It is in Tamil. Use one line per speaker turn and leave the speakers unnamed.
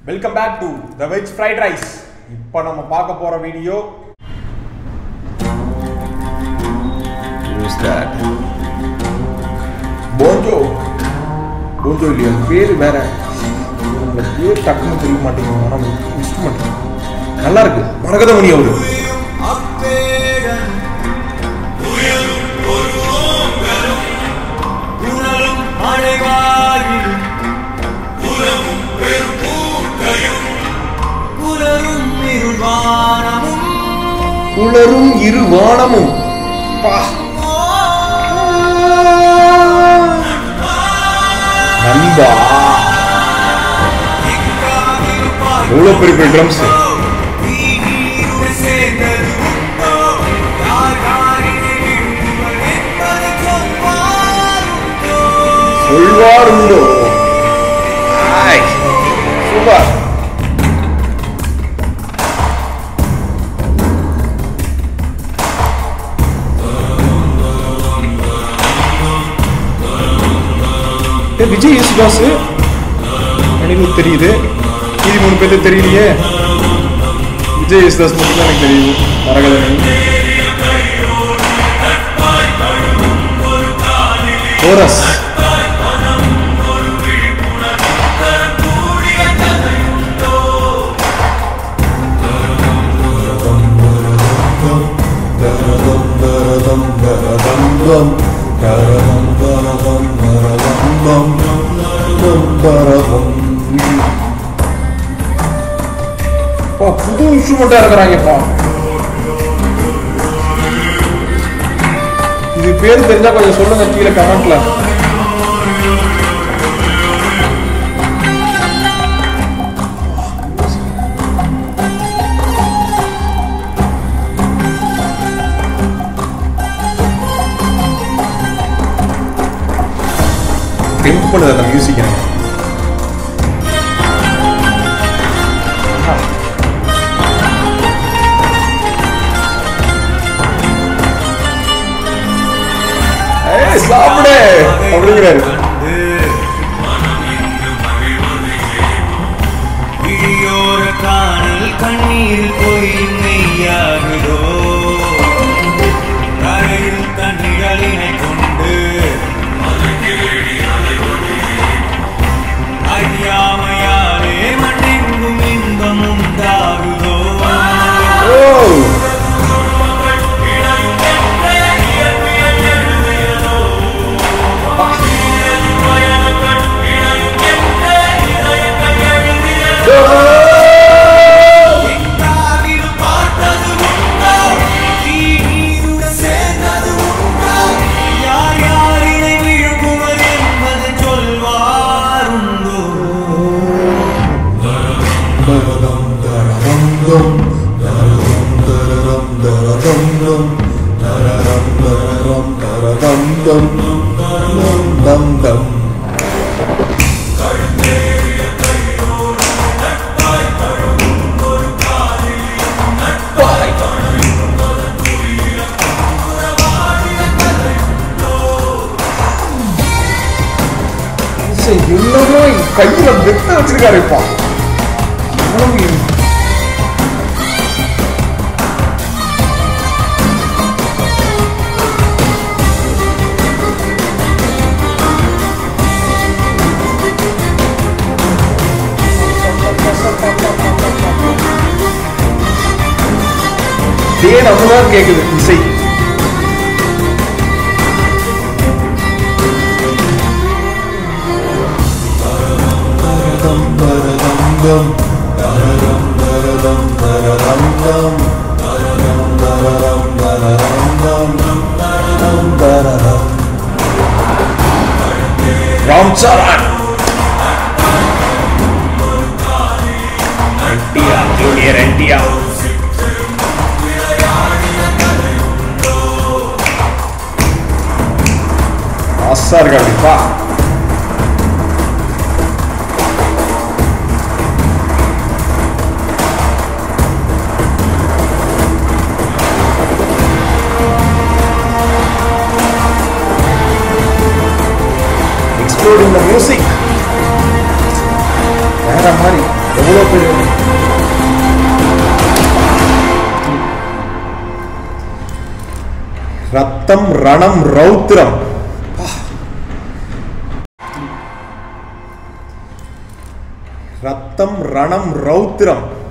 Welcome back to the veg fried rice இப்போ நம்ம பார்க்க போற வீடியோ
Who's that?
போஞ்சோ போஞ்சோ இல்லையா பேர் வேற உங்க பேர் டக்குன்னு தெரிய மாட்டேங்குது ஆனால் இன்ஸ்ட்ருமெண்ட் நல்லா இருக்கு மரகதமணி அவரு குளரும் இரு வானமும் பா நண்பா எவ்வளோ பெரிய பெரிய ட்ரம்ஸ் சொல்வார் உண்டோ ஆய் சூப்பர் ஏய், விஜய் யேசுதாஸ் எனக்கு தெரியுது இது மூணு பேருக்கு தெரியலையே விஜய் யேசுதாஸ் மட்டும் தான் எனக்கு தெரியுது மரகதமணி கோரஸ் பா, புது இன்ஸ்ட்ருமெண்டா இருக்கிறாங்கப்பா இது பேர் தெரிஞ்சா கொஞ்சம் சொல்லுங்க கீழே கமெண்ட்ல டெம்ப் பண்ணுது அந்த மியூசிக் எனக்கு ஏய் சாப்பிடு அப்படிங்கிறாரு
இடியோர காணல் கண்ணீர் போய் மெய்யாகுதோ கரையில் தண்ணிகளினை கொண்டு அறியாமையாலே மண்ணெங்கும் இன்பம் உண்டாகுதோ
ஓ
எங்காகிலும் பார்த்தது உண்டோ தீநீருடன் சேர்ந்தது உண்டோ யார் யாரினை விழுங்குவது என்பது சொல்வாருண்டோ
என்னமோ கையில வெட்ட வச்சிருக்காருப்பா எவ்வளவு தேன் அவ்வளவுதான் கேக்குது இசை ராம் சரண் என்டிஆர் ஜூனியர் என்டிஆர் மாசா இருக்கா அப்படிப்பா exploding the music வேற மாதிரி அவ்வளோ பெரிய ரத்தம் ரணம் ரௌத்திரம் ரத்தம் ரணம் ரௌத்திரம்